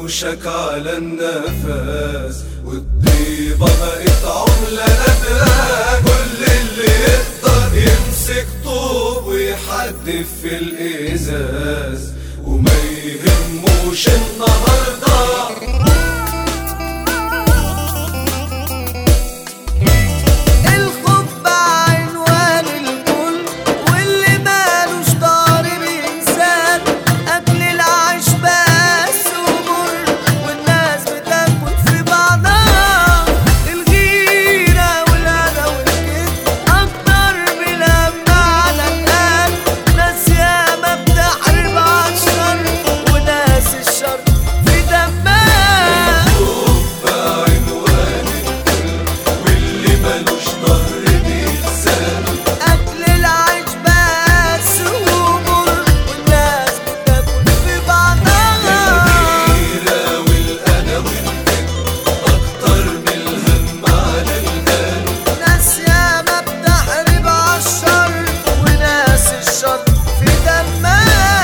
وشك على النفس والطيبة بقت عملة نادرة كل اللي يقدر يمسك طوب ويحدف في الإزاز وما يهموش النهارده الخوف بعنوان الكل واللي مالوش ضارب انسان اكل العيش بس ومر والناس بتاكل في بعضها الغيرة والهنا والكذب اكتر من الهم على القلب ناس ياما بتحارب عالشر وناس الشر في دمها بعنوان الكل واللي ملوش ظهر بيتسال أكل العيش بس ومر والناس بتاكل في بعضها الغيرة والأنا والكذب أكتر من الهم على القلب ناس ياما بتحارب عالشر وناس الشر في دمها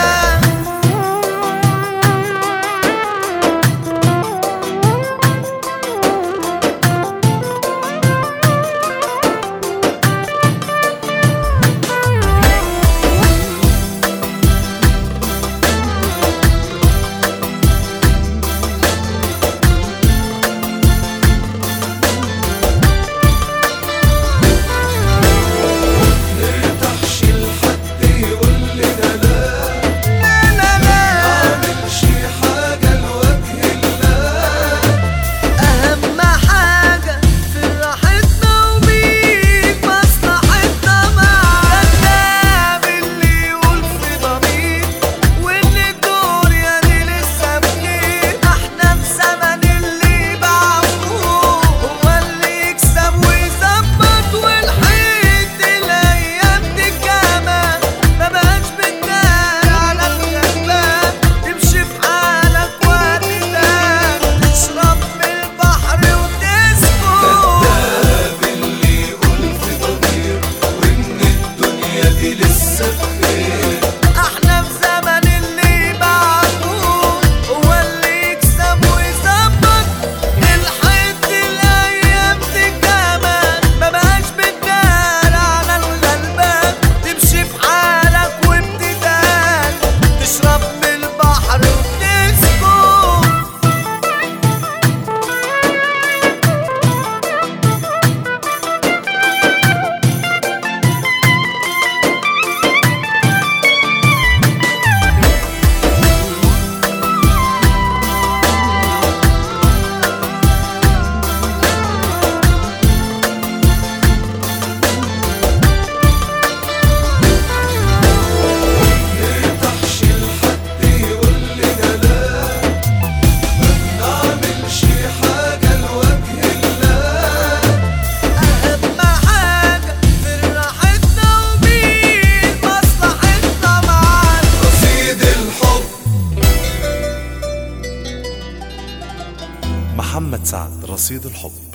نرتاحش لحد يقول لنا لا لا لا لا نعملش حاجة لوجه الله أهم حاجة في راحتنا ومين مصلحتنا مع الكلام اللي يقول في ضمير وإن الدنيا دي لسه بخير إحنا في زمن اللي بعفوه هو اللي يكسب ويظبط والحيط الأيام دي كمان ما بقاش بتدار على الغلبان تمشي في حالك وقت تاني تشرب من البحر وتسكت كذاب اللي يقول في ضمير وإن الدنيا دي لسه بخير احنا في زمن اللي بعدوه هو اللي يكسب ويظبط الحيط الايام دي كمان ما بقاش بتدار على الغلبان تمشي في حالك وابتدال تشرب من البحر وتسكت نرتاحش لحد يقول لنا لا ما نعملش حاجة لوجه الله أهم حاجة في راحتنا ومين مصلحتنا معانا رصيد الحب محمد سعد رصيد الحب